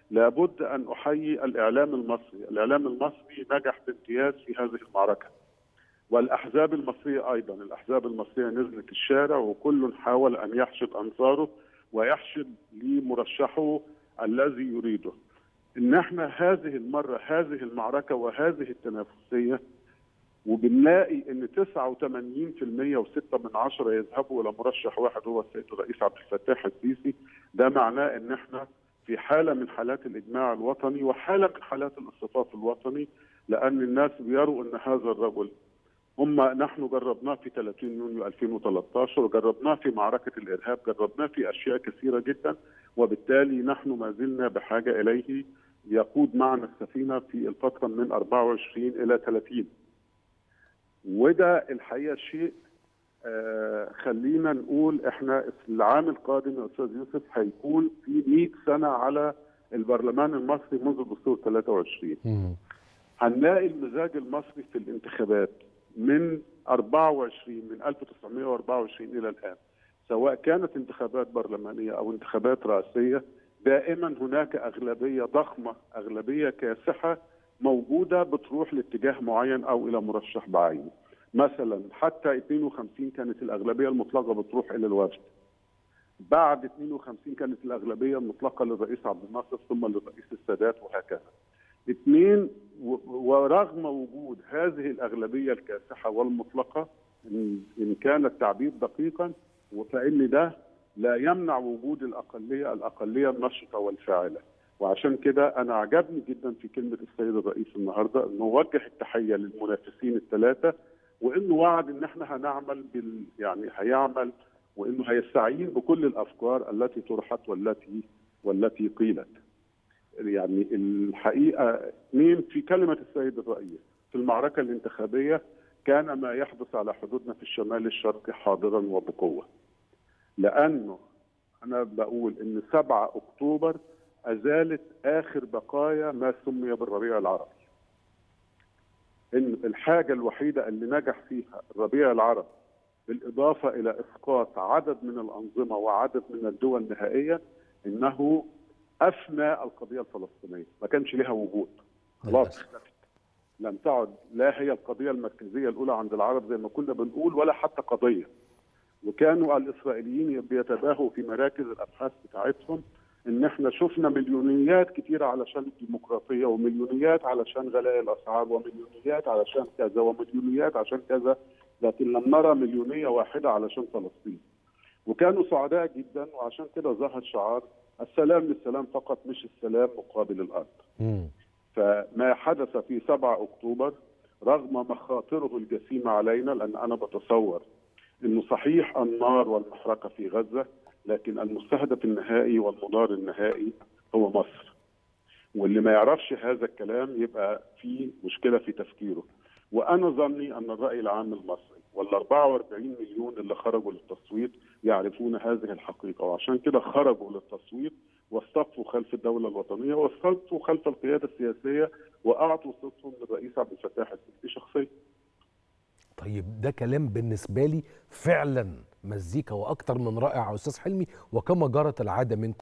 لابد ان احيي الاعلام المصري، الاعلام المصري نجح بامتياز في هذه المعركه. والاحزاب المصريه ايضا، الاحزاب المصريه نزلت الشارع وكل حاول ان يحشد انصاره ويحشد لمرشحه الذي يريده. ان احنا هذه المره هذه المعركه وهذه التنافسيه وبنلاقي ان 89% و6 من عشرة يذهبوا الى مرشح واحد هو السيد الرئيس عبد الفتاح السيسي ده معناه ان احنا في حاله من حالات الاجماع الوطني وحاله من حالات الاصطفاف الوطني لان الناس بيروا ان هذا الرجل هم نحن جربناه في 30 يونيو 2013 وجربناه في معركه الارهاب جربناه في اشياء كثيره جدا وبالتالي نحن ما زلنا بحاجه اليه يقود معنا السفينه في الفتره من 24 الى 30 وده الحقيقه شيء آه خلينا نقول احنا العام القادم يا استاذ يوسف هيكون في 100 سنه على البرلمان المصري منذ دستور 23 هنلاقي المزاج المصري في الانتخابات من 24 من 1924 الى الان سواء كانت انتخابات برلمانيه او انتخابات رئاسيه دائما هناك اغلبيه ضخمه اغلبيه كاسحه موجوده بتروح لاتجاه معين او الى مرشح بعينه. مثلا حتى 52 كانت الاغلبيه المطلقه بتروح الى الوفد. بعد 52 كانت الاغلبيه المطلقه للرئيس عبد الناصر ثم للرئيس السادات وهكذا. اثنين ورغم وجود هذه الاغلبيه الكاسحه والمطلقه ان كان التعبير دقيقا فان ده لا يمنع وجود الاقليه الاقليه النشطه والفاعله. وعشان كده انا عجبني جدا في كلمه السيد الرئيس النهارده انه وجه التحيه للمنافسين الثلاثه وانه وعد ان احنا هنعمل بال يعني هيعمل وانه هيستعين بكل الافكار التي طرحت والتي والتي قيلت. يعني الحقيقه اثنين في كلمه السيد الرئيس في المعركه الانتخابيه كان ما يحدث على حدودنا في الشمال الشرقي حاضرا وبقوه. لانه انا بقول ان 7 اكتوبر ازالت اخر بقايا ما سمي بالربيع العربي. ان الحاجه الوحيده اللي نجح فيها الربيع العربي بالاضافه الى اسقاط عدد من الانظمه وعدد من الدول نهائيا انه افنى القضيه الفلسطينيه، ما كانش لها وجود. خلاص اختفت. لم تعد لا هي القضيه المركزيه الاولى عند العرب زي ما كنا بنقول ولا حتى قضيه. وكانوا الاسرائيليين بيتباهوا في مراكز الابحاث بتاعتهم ان احنا شفنا مليونيات كتيره علشان الديمقراطيه ومليونيات علشان غلاء الاسعار ومليونيات علشان كذا ومليونيات عشان كذا لكن لم نرى مليونيه واحده علشان فلسطين. وكانوا سعداء جدا وعشان كده ظهر شعار السلام للسلام فقط مش السلام مقابل الارض. مم. فما حدث في 7 اكتوبر رغم مخاطره الجسيمه علينا لان انا بتصور انه صحيح النار والمحرقه في غزه لكن المستهدف النهائي والمدار النهائي هو مصر. واللي ما يعرفش هذا الكلام يبقى في مشكله في تفكيره. وانا ظني ان الراي العام المصري وال 44 مليون اللي خرجوا للتصويت يعرفون هذه الحقيقه وعشان كده خرجوا للتصويت واصطفوا خلف الدوله الوطنيه واصطفوا خلف القياده السياسيه واعطوا صوتهم للرئيس عبد الفتاح السيسي شخصيا. طيب ده كلام بالنسبه لي فعلا مزيكا واكتر من رائع يا استاذ حلمي وكما جرت العاده منكم